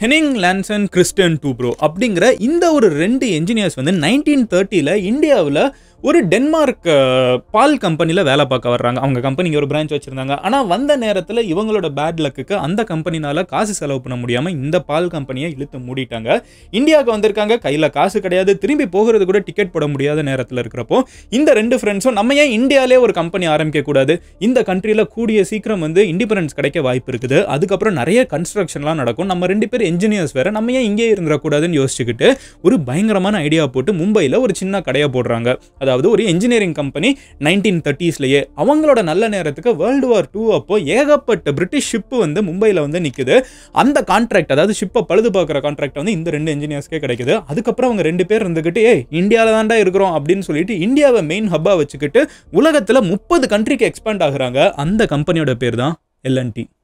ஹெனிங் லான்சன் Kristen Toubro அப்படிங்கிற இந்த ஒரு ரெண்டு என்ஜினியர்ஸ் வந்து நைன்டீன் தேர்ட்டியில் இந்தியாவில் ஒரு டென்மார்க் அஹ், பால் கம்பெனியில் வேலை பார்க்க வர்றாங்க அவங்க கம்பெனிக்கு ஒரு பிரான்ச் வச்சுருந்தாங்க ஆனால் வந்த நேரத்தில் இவங்களோட பேட் லக்குக்கு அந்த கம்பெனினால காசு செலவு பண்ண முடியாமல் இந்த பால் கம்பெனியை இழுத்து மூடிட்டாங்க இந்தியாவுக்கு வந்திருக்காங்க கையில் காசு கிடையாது திரும்பி போகிறது கூட டிக்கெட் போட முடியாத நேரத்தில் இருக்கிறப்போ இந்த ரெண்டு ஃப்ரெண்ட்ஸும் நம்ம ஏன் இந்தியாவிலே ஒரு கம்பெனி ஆரம்பிக்க கூடாது இந்த கண்ட்ரியில் கூடிய சீக்கிரம் வந்து இண்டிபெண்டன்ஸ் கிடைக்க வாய்ப்பு இருக்குது அதுக்கப்புறம் நிறைய கன்ஸ்ட்ரக்ஷன்லாம் நடக்கும் நம்ம ரெண்டு பேர் என்ஜினியர்ஸ் வேற நம்ம ஏன் இங்கே இருந்துடக்கூடாதுன்னு யோசிச்சுக்கிட்டு ஒரு பயங்கரமான ஐடியா போட்டு மும்பையில் ஒரு சின்ன கடையை போடுறாங்க அதாவது ஒரு இன்ஜினியரிங் கம்பெனி நைன்டீன் தேர்ட்டிஸ்லேயே அவங்களோட நல்ல நேரத்துக்கு வேர்ல்டு வார் டூ அப்போ ஏகப்பட்ட பிரிட்டிஷ் ஷிப்பு வந்து மும்பையில் வந்து நிற்குது அந்த கான்ட்ராக்ட் அதாவது ஷிப்பை பழுது பார்க்குற கான்ட்ராக்ட் வந்து இந்த ரெண்டு இன்ஜினியர்ஸ்க்கே கிடைக்குது அதுக்கப்புறம் அவங்க ரெண்டு பேர் இருந்துக்கிட்டு ஏ இந்தியாவில் தான்டா இருக்கிறோம் அப்படின்னு சொல்லிட்டு இந்தியாவை மெயின் ஹப்பாக வச்சுக்கிட்டு உலகத்தில் முப்பது கண்ட்ரிக்கு எக்ஸ்பேண்ட் ஆகுறாங்க அந்த கம்பெனியோட பேர் தான் எல்என்டி